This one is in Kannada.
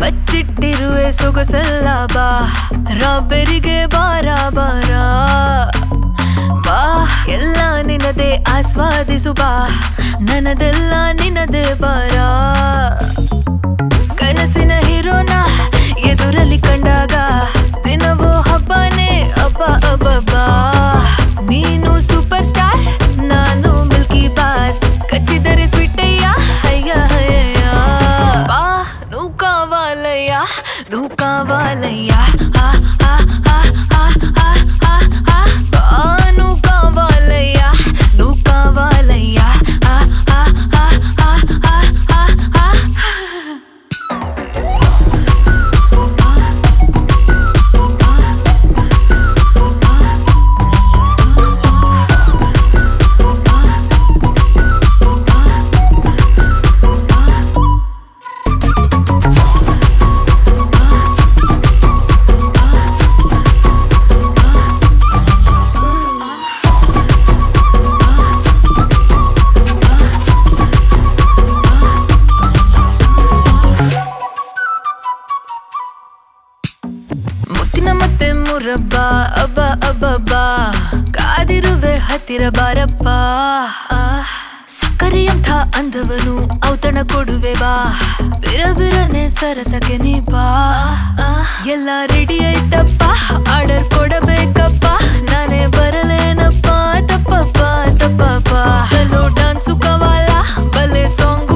ಬಚ್ಚಿಟ್ಟಿರುವೆ ಸೊಗಸಲ್ಲ ಬಾ ರಾಬೆರಿಗೆ ಬಾರ ಬಾರ ಬಾ ಎಲ್ಲ ನಿನದೇ ಆಸ್ವಾದಿಸು ಬಾ ನನ್ನದೆಲ್ಲ ನಿನದೇ ಬಾರ ಕನಸಿನ ಹೀರೋನ ಎದುರಲ್ಲಿ ಕಂಡಾಗ ದಿನವೂ ಹಬ್ಬನೇ ಹಬ್ಬ ಹಬ್ಬ ನೀನು ಸೂಪರ್ ಸ್ಟಾರ್ ನಾನು ಮಿಲ್ಕಿ ಬಾರ್ ಕಚ್ಚಿದರೆ ಸ್ವೀಟಯ್ಯ ಅಯ್ಯ ಅಯ್ಯ ಬಾ నువ్వు కావాలయ్యా నువ్వు కావాలయ్యా ఆ, ఆ, ఆ, ఆ, ఆ, ఆ, ఆ. బా, నువ్వు కావాలయ్యా నువ్వు కావాలయ్యా ఆ, ఆ, ఆ, ఆ, ఆ, ఆ, ఆ. ಮುತ್ತಿನ ಮತ್ತೆ ಮುರಬ್ಬ ಅಬ್ಬ ಅಬ್ಬಬ್ಬ ಕಾದಿರುವೆ ಹತ್ತಿರ ಬಾರಪ್ಪ ಆ, ಸಕ್ಕರೆಯಂಥ ಅಂದವನು ಔತಣ ಕೊಡುವೆ ಬಾ ಬಿರ ಬಿರನೆ ಸರಸಕ್ಕೆ ನೀ ಬಾ ಆ, ಎಲ್ಲ ರೆಡಿ ಆಯ್ತಪ್ಪ ಆರ್ಡರ್ ಕೊಡಬೇಕಪ್ಪ ನಾನೇ ಬರಲೇನಪ್ಪ ತಪ್ಪಪ್ಪ ತಪ್ಪಪ್ಪ ಚಲೋ ಡಾನ್ಸು ಕವಾಲ ಬಲೆ ಸಾಂಗ್